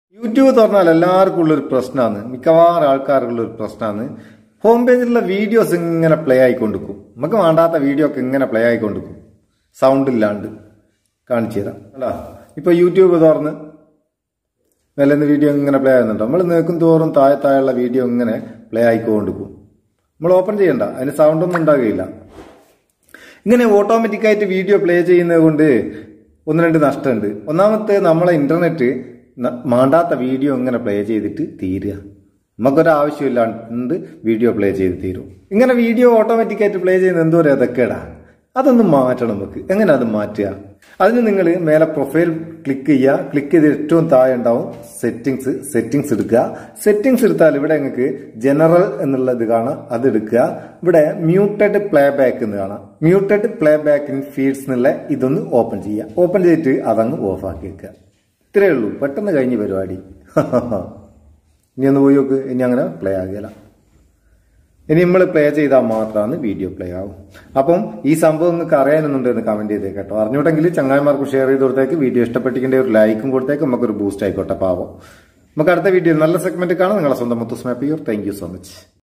YouTube തുറന്നാൽ എല്ലാവർക്കും ഉള്ളൊരു പ്രശ്നമാണ് മിക്കവാറും ആൾക്കാർക്കുള്ള ഒരു പ്രശ്നമാണ് ഹോം പേജിലുള്ള വീഡിയോസ് ഇങ്ങനെ പ്ലേ ആയിക്കൊണ്ടിരിക്കും നമുക്ക് വേണ്ടാത്ത വീഡിയോ ഒക്കെ ഇങ്ങനെ പ്ലേ ആയിക്കൊണ്ടിരിക്കും സൗണ്ട് ഇല്ലാണ്ട് കാണിച്ചു തരാം അല്ല ഇപ്പൊ യൂട്യൂബ് തുറന്ന് നിലന്ന് വീഡിയോ ഇങ്ങനെ പ്ലേ ആകുന്നുണ്ട് നമ്മൾ നീക്കും തോറും താഴെ താഴെയുള്ള വീഡിയോ ഇങ്ങനെ പ്ലേ ആയിക്കൊണ്ടിരിക്കും നമ്മൾ ഓപ്പൺ ചെയ്യണ്ട അതിന് സൗണ്ട് ഒന്നും ഉണ്ടാകുകയില്ല ഇങ്ങനെ ഓട്ടോമാറ്റിക്കായിട്ട് വീഡിയോ പ്ലേ ചെയ്യുന്നത് കൊണ്ട് ഒന്ന് രണ്ട് നഷ്ടമുണ്ട് ഒന്നാമത്തെ നമ്മളെ ഇന്റർനെറ്റ് ന- മാണ്ടാത്ത വീഡിയോ ഇങ്ങനെ പ്ലേ ചെയ്തിട്ട് തീരുക നമുക്കൊരു ആവശ്യമില്ലാണ്ട് വീഡിയോ പ്ലേ ചെയ്ത് തീരും ഇങ്ങനെ വീഡിയോ ഓട്ടോമാറ്റിക്കായിട്ട് പ്ലേ ചെയ്യുന്നത് എന്തോ ഒരു ഇതൊക്കെടാ അതൊന്ന് മാറ്റണം നമുക്ക് എങ്ങനെ അത് മാറ്റുക അതിന് നിങ്ങൾ മേലെ പ്രൊഫൈൽ ക്ലിക്ക് ചെയ്യുക ക്ലിക്ക് ചെയ്ത് ഏറ്റവും താഴെ ഉണ്ടാവും സെറ്റിങ്സ് സെറ്റിങ്സ് എടുക്കുക സെറ്റിങ്സ് എടുത്താൽ ഇവിടെ നിങ്ങൾക്ക് ജനറൽ എന്നുള്ള ഇത് കാണാം അത് എടുക്കുക ഇവിടെ മ്യൂട്ടഡ് പ്ലേ ബാക്ക് എന്ന് കാണാം muted play back in feeds എന്നുള്ള ഇതൊന്ന് ഓപ്പൺ ചെയ്യുക ഓപ്പൺ ചെയ്തിട്ട് അതങ്ങ് ഓഫ് ആക്കി വെക്കുക ഇത്രയേ ഉള്ളൂ പെട്ടെന്ന് കഴിഞ്ഞ പരിപാടി ഇനി ഒന്ന് പോയി നോക്ക് ഇനി അങ്ങനെ പ്ലേ ആകുകയില്ല ഇനി നമ്മൾ പ്ലേ ചെയ്താൽ മാത്രമാണ് വീഡിയോ പ്ലേ ആവും അപ്പം ഈ സംഭവം നിങ്ങൾക്ക് അറിയാനുണ്ടെന്ന് കമന്റ് ചെയ്തേക്ക് കേട്ടോ അറിഞ്ഞൂടെങ്കിൽ ചങ്ങായിമാർക്ക് ഷെയർ ചെയ്ത് കൊടുത്തേക്ക് വീഡിയോ ഇഷ്ടപ്പെട്ടിക്കേണ്ട ഒരു ലൈക്കും കൊടുത്തേക്ക് നമുക്കൊരു ബൂസ്റ്റ് ആയിക്കോട്ടെ പാവം നമുക്ക് അടുത്ത വീഡിയോ നല്ല സെഗ്മെന്റ് കാണാം നിങ്ങളെ സ്വന്തം മുത്തുസ്മാപ്പിയൂർ താങ്ക് യു സോ മച്ച്